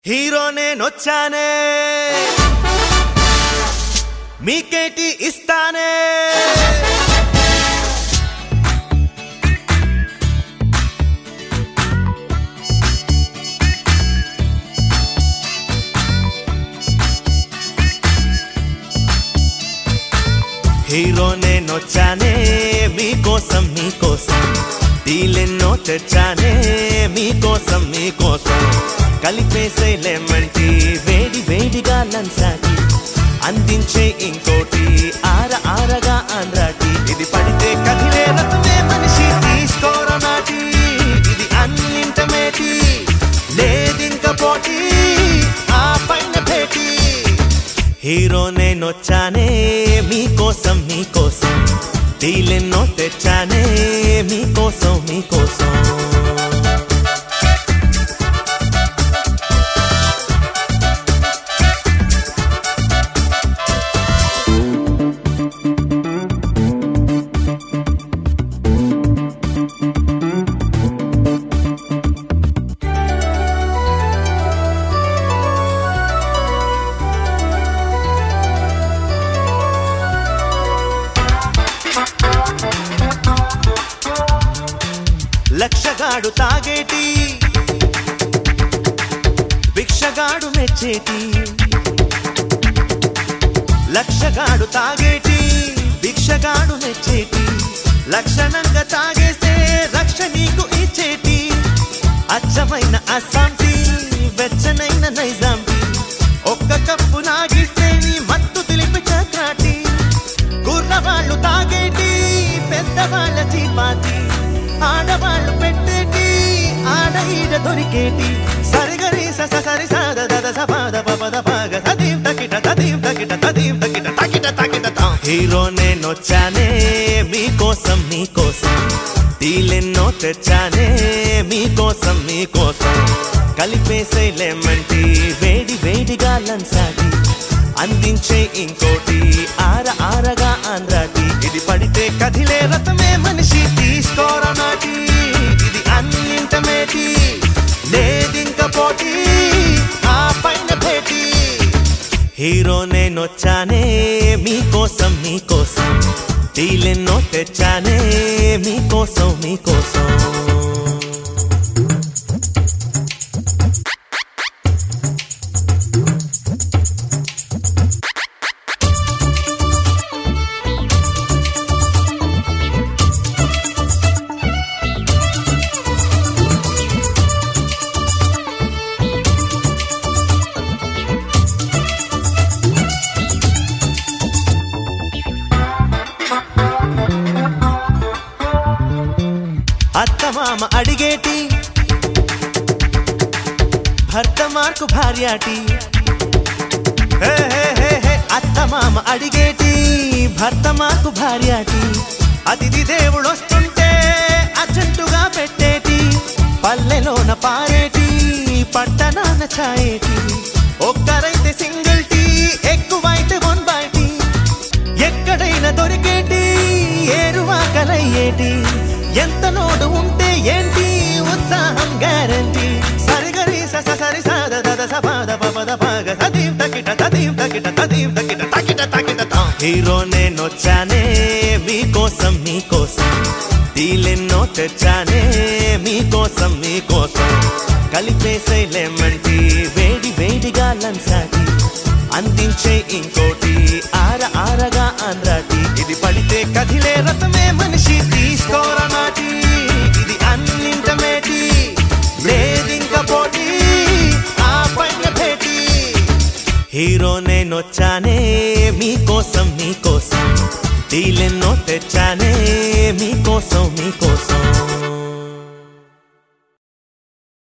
hero నేనొచ్చానే మీకేటి ఇస్తానే hero నేనొచ్చానే మీకోసం మీకోసం డీలెన్నో తెచ్చానే మీకోసం మీకోసం కలిపేసే లెమన్ టీ వేడి వేడిగా లంచాటి అందించే ఇంకోటి ఆర ఆరగా ఆంధ్రాటి ఇది పడితే కదిలే రకమే మనిషి తీసుకోరా నాటి ఇది అన్నింటమేటి లేదింక పోటీ ఆ పైన భేటీ హీరో నేనొచ్చానే మీకోసం మీకోసం డీలెన్నో తెచ్చానే మీకోసం మీకోసం లక్షగాడు తాగేటి భిక్షగాడు మెచ్చేటి లక్షగాడు తాగేటి భిక్షగాడు మెచ్చేటి లక్షణంగా తాగేస్తే రక్ష నీకు ఇచ్చేటి అచ్చమైన అస్సాంటి వెచ్చనైన నైజాంటి ఒక్క కప్పు నాగిస్తే నీ మత్తు తెలిపి చక్రాటి కుర్రవాళ్ళు తాగేటి పెద్దవాళ్ళ చీపాతి ఆడవాళ్ళు పెట్టేటి ఆడ ఈడ దొరికేటి సరిగరి సస సరి సాద దద సపాద పపద పాగ తదీం తకిట తదీం తకిట తదీం తకిట తకిట తకిట తాం హీరో నేనొచ్చానే మీకోసం మీకోసం డీలెన్నో తెచ్చానే మీకోసం మీకోసం కలిపేసే లెమన్ టీ వేడి వేడిగా లంచాటి అందించే ఇంకోటి ఆర ఆరగా ఆంధ్రాటి ఇది పడితే కదిలే రథమే మనిషి తీసుకోరా నాటి ఇది అన్నింటమేటి లేదింక పోటీ ఆ పైన భేటీ హీరో నేనొచ్చానే మీకోసం మీకోసం డీలెన్నో తెచ్చానే మీకోసం మీకోసం అత్తమామ అడిగేటి భర్త మార్కు భార్యాటి హే హే హే హే అత్తమామ అడిగేటి భర్త మార్కు భార్యాటి అతిథి దేవుడొస్తుంటే అర్జెంటుగా పెట్టేటి పల్లెలోన పారేటి పట్టణాన ఛాయేటి ఒక్కరైతే సింగిల్ టీ ఎక్కువైతే వన్ బై టీ ఎక్కడైనా దొరికేటి ఏరువాకలయ్యేటి ఎంత నోడు ఉంటే ఏంటి ఉత్సాహం గ్యారంటీ సరిగరి సస సరి సాద దద సపాద పపద పాగ తదీం తకిట తదీం తకిట తదీం తకిట తకిట తకిట తాం హీరో నేనొచ్చానే మీకోసం మీకోసం డీలెన్నో తెచ్చానే మీకోసం మీకోసం కలిపేసే లెమన్ టీ వేడి వేడిగా లంచాటి అందించే ఇంకోటి ఆర ఆరగా ఆంధ్రాటి ఇది పడితే కదిలే రథమే మనిషి తీసుకోరా నాటి ఇది అన్నింటమేటి లేదింక పోటీ ఆ పైన భేటీ హీరో నేనొచ్చానే మీకోసం మీకోసం డీలెన్నో తెచ్చానే మీకోసం మీకోసం